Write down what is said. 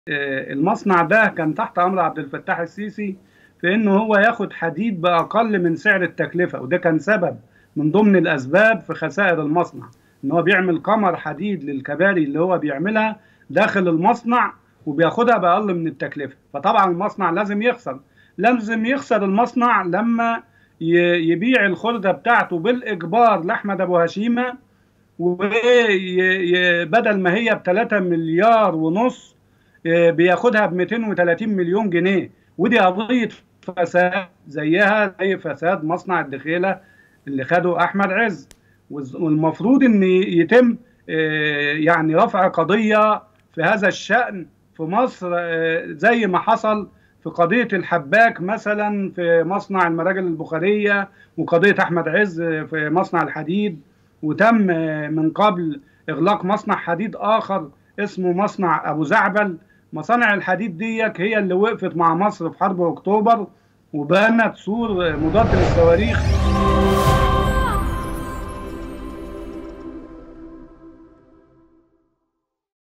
المصنع ده كان تحت امر عبد الفتاح السيسي في انه هو ياخد حديد باقل من سعر التكلفه وده كان سبب من ضمن الاسباب في خسائر المصنع ان هو بيعمل قمر حديد للكباري اللي هو بيعملها داخل المصنع وبياخدها باقل من التكلفه فطبعا المصنع لازم يخسر لازم يخسر المصنع لما يبيع الخرده بتاعته بالاجبار لاحمد ابو هشيمه وبدل ما هي ب 3 مليار ونص بياخدها ب 230 مليون جنيه ودي قضيه فساد زيها زي فساد مصنع الدخيله اللي خده احمد عز والمفروض ان يتم يعني رفع قضيه في هذا الشان في مصر زي ما حصل في قضيه الحباك مثلا في مصنع المراجل البخاريه وقضيه احمد عز في مصنع الحديد وتم من قبل اغلاق مصنع حديد اخر اسمه مصنع ابو زعبل مصانع الحديد ديك هي اللي وقفت مع مصر في حرب اكتوبر وبنت سور مضاد للصواريخ